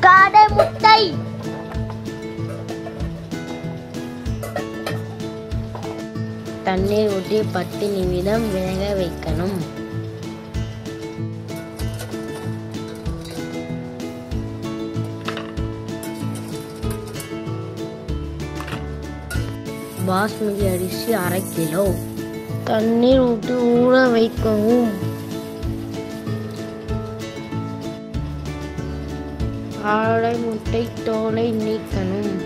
காடை முட்டை தண்ணீர் ஊற்றி பத்து நிமிடம் வேக வைக்கணும் பாஸ்மதி அரிசி அரை கிலோ தண்ணீர் ஊற்றி ஊற வைக்கவும் ஆடை முட்டை தோலை நீக்கணும்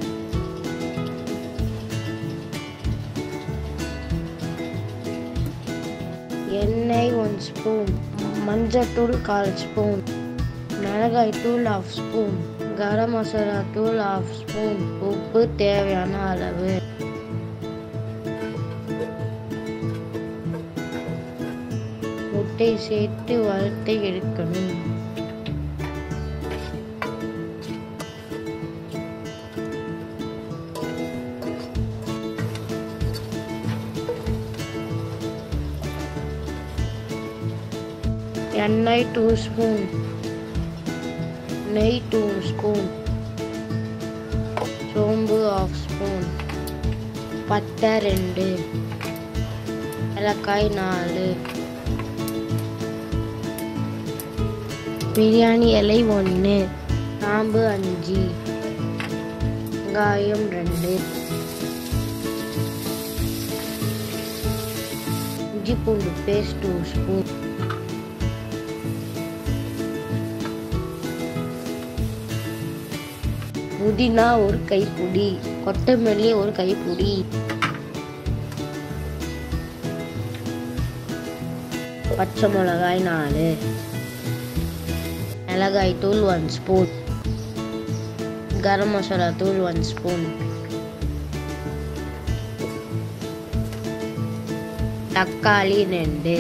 எண்ணெய் ஒன் ஸ்பூன் மஞ்சத்தூள் கால் ஸ்பூன் மிளகாய் தூள் ஆஃப் ஸ்பூன் கரம் மசாலா தூள் ஆஃப் ஸ்பூன் உப்பு தேவையான அளவு முட்டை சேர்த்து வறுத்து எடுக்கணும் எண்ணெய் டூ ஸ்பூன் நெய் டூ ஸ்பூன் சோம்பு ஆஃப் ஸ்பூன் பட்டை ரெண்டு ஏலக்காய் நாலு பிரியாணி இலை ஒன்று கிராம்பு அஞ்சு வெங்காயம் ரெண்டு இஞ்சி பூண்டு பேஸ்ட் டூ ஸ்பூன் புதினா ஒரு கைப்பிடி கொத்தமல்லி ஒரு கைப்பிடி பச்சை மிளகாய் நாலு மிளகாய் தூள் ஒன் ஸ்பூன் கரம் மசாலா தூள் ஒன் ஸ்பூன் தக்காளி ரெண்டு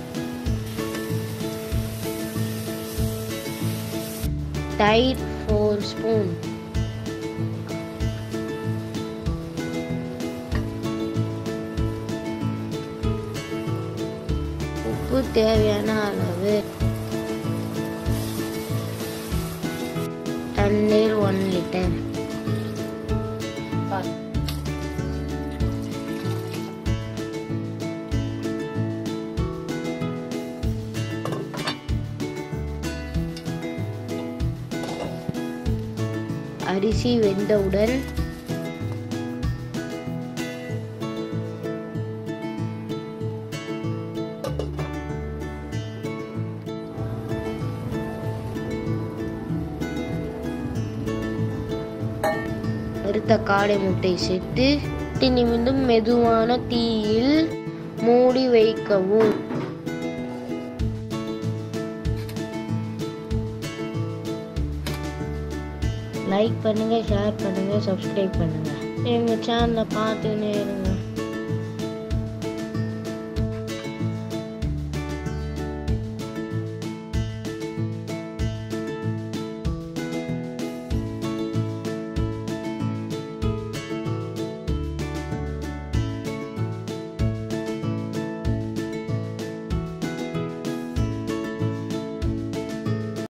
தயிர் ஃபோர் ஸ்பூன் உப்பு தேவையான அளவு தண்ணீர் ஒன் லிட்டர் அரிசி வெந்தவுடன் வறுத்த காடை முட்டை சேர்த்து பத்து நிமிடம் மெதுவான தீயில் மூடி வைக்கவும் லைக் பண்ணுங்க ஷேர் பண்ணுங்க சப்ஸ்கிரைப் பண்ணுங்க எங்க சேனலை பார்த்துன்னே இருங்க